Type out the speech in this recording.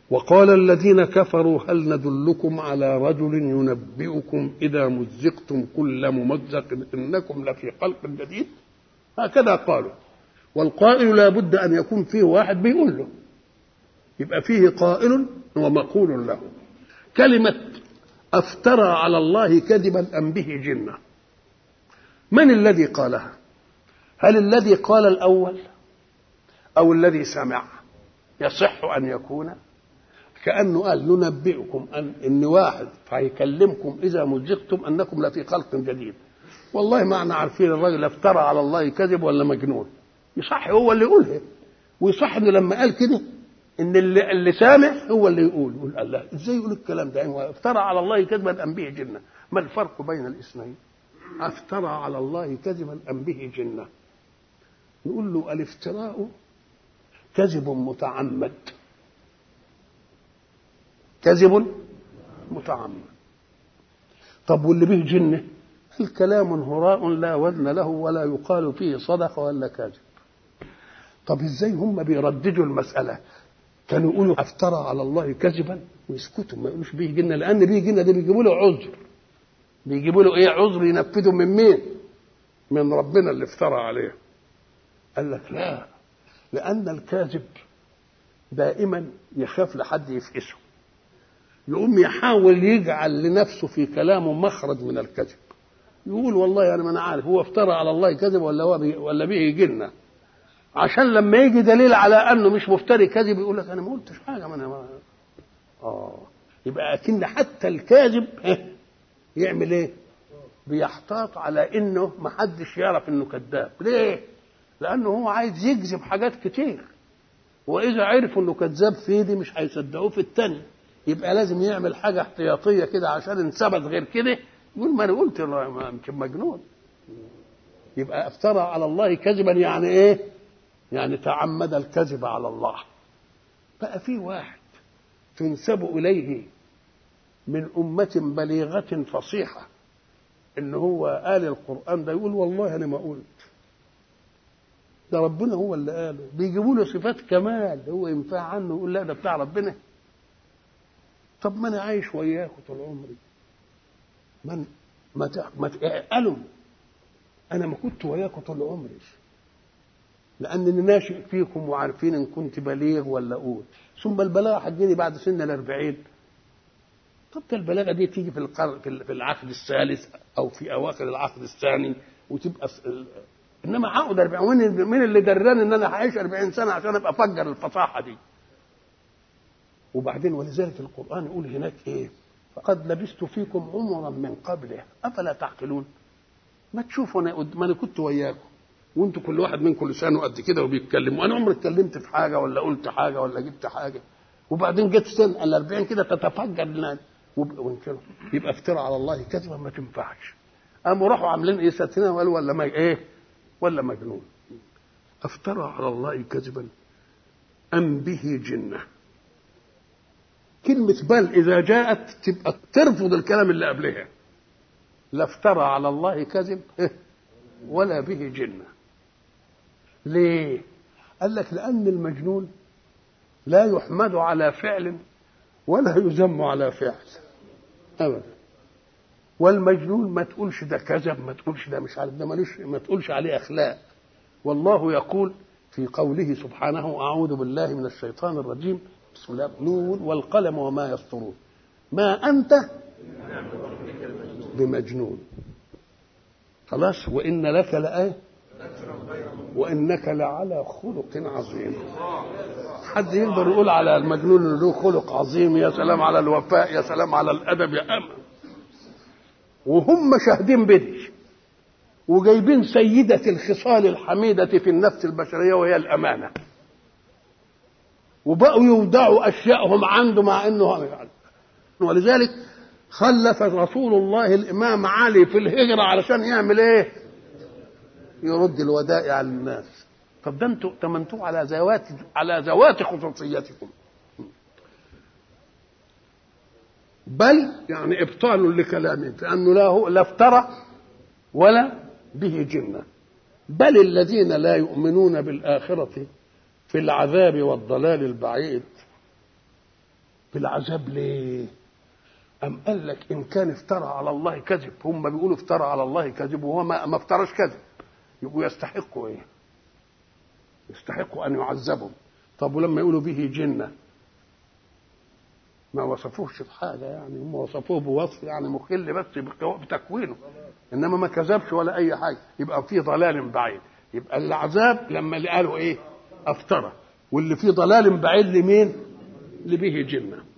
وقال الذين كفروا هل ندلكم على رجل ينبئكم إذا مزقتم كل ممزق إنكم لفي خلق جديد هكذا قالوا والقائل لا بد أن يكون فيه واحد بيقول له يبقى فيه قائل ومقول له كلمة أفترى على الله كذبا أم به جنة من الذي قالها هل الذي قال الأول أو الذي سمع يصح أن يكون كأنه قال ننبئكم أن إن واحد فيكلمكم إذا مزقتم أنكم لفي خلق جديد والله ما احنا عارفين الراجل افترى على الله كذب ولا مجنون يصح هو اللي يقولها ويصح انه لما قال كده ان اللي, اللي سامع هو اللي يقول يقول الله ازاي يقول الكلام ده يعني افترى على الله كذبا ام به جنه ما الفرق بين الاثنين افترى على الله كذبا ام به جنه نقول له الافتراء كذب متعمد كذب متعمد طب واللي به جنه الكلام هراء لا وزن له ولا يقال فيه صدق ولا كاذب طب ازاي هم بيرددوا المسألة كانوا يقولوا افترى على الله كذبا ويسكتوا ما يقولوش به جنة لأن به جنة ده بيجيبوا له عذر بيجيبوا له ايه عذر ينفذوا من مين من ربنا اللي افترى عليه قال لك لا لأن الكاذب دائما يخاف لحد يفقسه يقوم يحاول يجعل لنفسه في كلامه مخرج من الكذب يقول والله انا ما انا عارف هو افترى على الله كذب ولا هو بي ولا به جنه عشان لما يجي دليل على انه مش مفتري كذب يقول لك انا ما قلتش حاجه ما انا ما اه يبقى اكن حتى الكاذب يعمل ايه؟ بيحتاط على انه ما حدش يعرف انه كذاب ليه؟ لانه هو عايز يكذب حاجات كتير واذا عرفوا انه كذاب في دي مش هيصدقوه في التاني يبقى لازم يعمل حاجه احتياطيه كده عشان ان ثبت غير كده يقول ما انا قلت يمكن مجنون يبقى افترى على الله كذبا يعني ايه يعني تعمد الكذب على الله بقى في واحد تنسب اليه من أمة بليغة فصيحة إن هو قال القرآن ده يقول والله أنا ما قلت ده ربنا هو اللي قاله بيجيبوا له صفات كمال هو ينفع عنه يقول لا ده بتاع ربنا طب ما أنا عايش وياكم طول عمري من ما ما قالوا انا ما كنت وياكم طول عمري لانني ناشئ فيكم وعارفين ان كنت بليغ ولا اقول ثم البلاغه هتجيني بعد سن الأربعين طب ده البلاغه دي تيجي في القرن في العقد الثالث او في اواخر العقد الثاني وتبقى في ال... انما عقد 40 مين مين اللي دراني ان انا هعيش 40 سنه عشان ابقى افجر الفصاحه دي وبعدين ولذلك القران يقول هناك ايه فقد لبست فيكم عمرا من قبله افلا تعقلون ما تشوفوا انا ما انا كنت وياكم وانتوا كل واحد منكم لسانه قد كده وبيتكلم وانا عمري اتكلمت في حاجه ولا قلت حاجه ولا جبت حاجه وبعدين جت سن ال 40 كده تتفجر لنا وانكروا يبقى افترى على الله كذبا ما تنفعش قاموا راحوا عاملين ايه ساتنا وقالوا ولا ما ايه ولا مجنون افترى على الله كذبا ام به جنه كلمة بل إذا جاءت تبقى ترفض الكلام اللي قبلها لا افترى على الله كذب ولا به جنة ليه؟ قال لك لأن المجنون لا يحمد على فعل ولا يذم على فعل أبدا والمجنون ما تقولش ده كذب ما تقولش ده مش عارف ده ملوش ما تقولش عليه أخلاق والله يقول في قوله سبحانه أعوذ بالله من الشيطان الرجيم بسم الله نون والقلم وما يسطرون ما أنت بمجنون خلاص وإن لك لآية وإنك لعلى خلق عظيم حد يقدر يقول على المجنون انه له خلق عظيم يا سلام على الوفاء يا سلام على الادب يا أم وهم شاهدين بدي وجايبين سيدة الخصال الحميدة في النفس البشرية وهي الأمانة وبقوا يودعوا اشيائهم عنده مع انه ولذلك خلف رسول الله الامام علي في الهجره علشان يعمل ايه؟ يرد الودائع على الناس طب ده انتوا تمنتوا على ذوات على ذوات خصوصيتكم بل يعني ابطال لكلامه لانه لا هو لا افترى ولا به جنه بل الذين لا يؤمنون بالاخره في العذاب والضلال البعيد بالعذاب ليه أم قال لك إن كان افترى على الله كذب هم بيقولوا افترى على الله كذب وهو ما, ما افتراش كذب يبقوا يستحقوا إيه؟ يستحقوا أن يعذبوا طب ولما يقولوا به جنة ما وصفوهش بحاجة يعني هم وصفوه بوصف يعني مخل بس بتكوينه إنما ما كذبش ولا أي حاجة يبقى في ضلال بعيد يبقى العذاب لما اللي قالوا إيه؟ افترى واللي فيه ضلال بعيد لمين؟ اللي به جنه